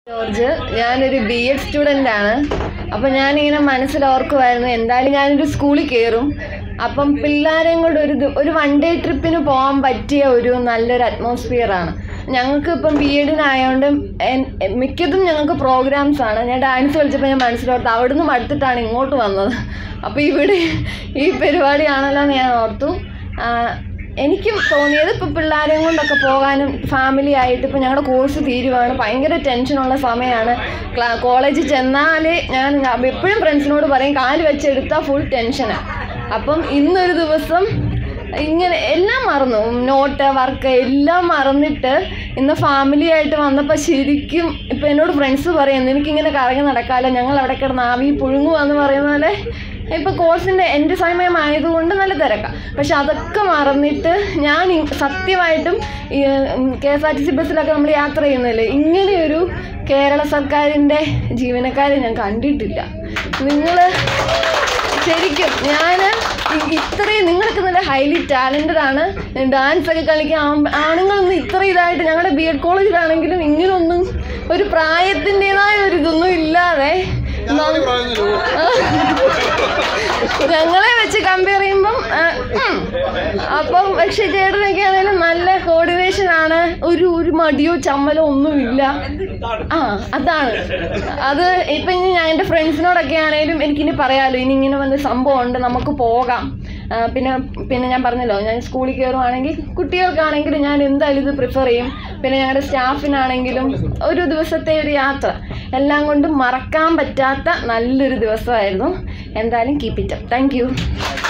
George ഞാനൊരു B Ed student ആണ് അപ്പം ഞാനിങ്ങനെ മനസ്സിൽ ഓർക്കുമായിരുന്നു എന്തായാലും ഞാനൊരു സ്കൂളിൽ കയറും അപ്പം പിള്ളേരെയും കൂടെ ഒരു ദി- ഒരു വൺ ഡേ ട്രിപ്പിന് പോകാൻ പറ്റിയ ഒരു നല്ലൊരു അറ്റ്മോസ്ഫിയർ ആണ് ഞങ്ങൾക്ക് ഇപ്പം ബി എഡിനായതുകൊണ്ട് മിക്കതും ഞങ്ങൾക്ക് പ്രോഗ്രാംസ് ആണ് ഞാൻ ഡാൻസ് കളിച്ചപ്പോൾ ഞാൻ മനസ്സിലോർത്ത് അവിടെ നിന്ന് മടുത്തിട്ടാണ് ഇങ്ങോട്ട് വന്നത് അപ്പോൾ ഇവിടെ ഈ പരിപാടിയാണല്ലോ എന്ന് ഞാൻ ഓർത്തു ആ, എനിക്കും തോന്നിയത് ഇപ്പോൾ പിള്ളേരെയും കൊണ്ടൊക്കെ പോകാനും ഫാമിലി ആയിട്ട് ഇപ്പോൾ ഞങ്ങളുടെ കോഴ്സ് തീരുവാണ് ഭയങ്കര ടെൻഷനുള്ള സമയമാണ് ക്ലാ കോളേജിൽ ചെന്നാൽ ഞാൻ എപ്പോഴും ഫ്രണ്ട്സിനോട് പറയും കാല് വെച്ചെടുത്താൽ ഫുൾ ടെൻഷനാണ് അപ്പം ഇന്നൊരു ദിവസം ഇങ്ങനെ എല്ലാം മറന്നു നോട്ട് വർക്ക് എല്ലാം മറന്നിട്ട് ഇന്ന് ഫാമിലി ആയിട്ട് വന്നപ്പോൾ ശരിക്കും ഇപ്പം എന്നോട് ഫ്രണ്ട്സ് പറയും എനിക്കിങ്ങനെ കറങ്ങി നടക്കാമല്ലോ ഞങ്ങൾ അവിടെ കിടന്ന് ആവി പുഴുങ്ങുവാന്ന് പറയുന്ന പോലെ ഇപ്പം കോഴ്സിൻ്റെ എൻ്റെ സമയമായതുകൊണ്ട് നല്ല തിരക്കാണ് പക്ഷെ അതൊക്കെ മറന്നിട്ട് ഞാൻ ഇ- സത്യമായിട്ടും K S R T C ബസ്സിലൊക്കെ നമ്മൾ യാത്ര ചെയ്യുന്നില്ലേ ഇങ്ങനെയൊരു കേരള സർക്കാരിൻ്റെ ജീവനക്കാരെ ഞാൻ കണ്ടിട്ടില്ല നിങ്ങൾ ശരിക്കും ഞാൻ ഇത്രയും നിങ്ങളൊക്കെ നല്ല ഹൈലി ടാലൻറ്റഡ് ആണ് ഡാൻസ് ഒക്കെ കളിക്കാൻ ആമ്പ- ആണുങ്ങളൊന്നും ഇത്ര ഇതായിട്ട് ഞങ്ങളുടെ ബി എഡ് കോളേജിലാണെങ്കിലും ഇങ്ങനൊന്നും ഒരു പ്രായത്തിൻ്റെതായ ഒരു ഇതൊന്നും ഇല്ലാതെ നം- ഞങ്ങളെ വെച്ച് കമ്പയർ ചെയ്യുമ്പം ആ, ഉം. അപ്പം പക്ഷെ ചേട്ടനൊക്കെ ആണെങ്കിലും നല്ല കോർഡിനേഷൻ ആണ് ഒരു ഒരു മടിയോ ചമ്മലോ ഒന്നുമില്ല ആ അതാണ് അത് ഇപ്പം ഇനി ഞാൻ എൻ്റെ ഫ്രണ്ട്സിനോടൊക്കെ ആണെങ്കിലും എനിക്കിനി പറയാമല്ലോ ഇനി ഇങ്ങനെ വന്ന സംഭവം ഉണ്ട് നമുക്ക് പോകാം ആ, പിന്നെ പിന്നെ ഞാൻ പറഞ്ഞല്ലോ ഞാൻ സ്കൂളിൽ കയറുവാണെങ്കിൽ കുട്ടികൾക്കാണെങ്കിലും ഞാൻ എന്തായാലും ഇത് പ്രിഫർ ചെയ്യും പിന്നെ ഞങ്ങളുടെ സ്റ്റാഫിനാണെങ്കിലും ഒരു ദിവസത്തെ ഒരു യാത്ര എല്ലാം കൊണ്ടും മറക്കാൻ പറ്റാത്ത നല്ലൊരു ദിവസമായിരുന്നു എന്തായാലും keep it up thank U